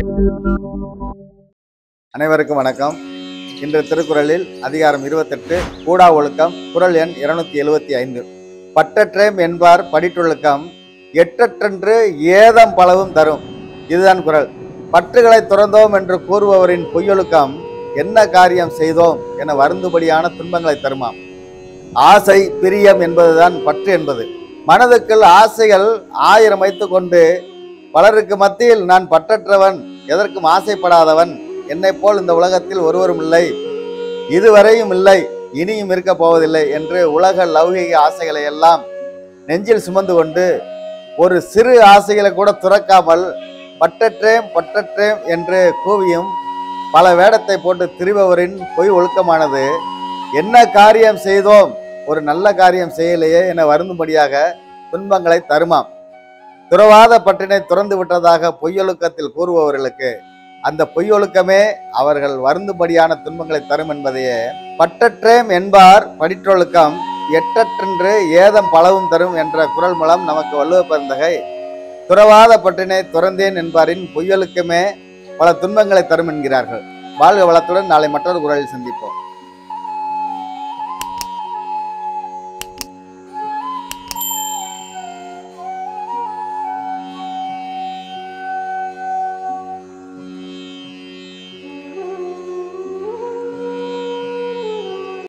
அனைவருக்கும் வணக்கம் இன்று திருக்குறளில் அதிகாரம் இருபத்தெட்டு கூடா ஒழுக்கம் குறள் எண் இருநூத்தி எழுவத்தி ஐந்து பட்டற்றேம் என்பார் படிட்டொழுக்கம் எட்டற்றென்று ஏதம் பலவும் தரும் இதுதான் குறள் பற்றுகளை துறந்தோம் என்று கூறுபவரின் பொய்யொழுக்கம் என்ன காரியம் செய்தோம் என வருந்துபடியான துன்பங்களை தருமாம் ஆசை பிரியம் என்பதுதான் பற்று என்பது மனதுக்குள் ஆசைகள் ஆயிரம் வைத்துக் கொண்டு பலருக்கு மத்தியில் நான் பற்றற்றவன் எதற்கும் ஆசைப்படாதவன் என்னைப் போல் இந்த உலகத்தில் ஒருவரும் இல்லை இதுவரையும் இல்லை இனியும் இருக்கப் போவதில்லை என்று உலக லௌகிக ஆசைகளை எல்லாம் நெஞ்சில் சுமந்து கொண்டு ஒரு சிறு ஆசைகளை கூட துறக்காமல் பட்டற்றேம் பட்டற்றேம் என்று கூவியும் பல வேடத்தை போட்டு திரிபவரின் பொய் ஒழுக்கமானது என்ன காரியம் செய்தோம் ஒரு நல்ல காரியம் செய்யலையே என வருந்தும்படியாக துன்பங்களை தருமாம் துறவாத பற்றினை துறந்து விட்டதாக பொய்யொழுக்கத்தில் கூறுபவர்களுக்கு அந்த பொய்யொழுக்கமே அவர்கள் வருந்தும்படியான துன்பங்களை தரும் என்பதையே பட்டற்றேம் என்பார் படிற்றொழுக்கம் எட்டற்றென்று ஏதம் பலவும் தரும் என்ற குரல் மூலம் நமக்கு வள்ளுவ பெருந்தகை துறவாத பற்றினை துறந்தேன் என்பாரின் பொய்யொழுக்கமே பல துன்பங்களை தரும் என்கிறார்கள் வாழ்க வளத்துடன் நாளை மற்றொரு குரலில் சந்திப்போம்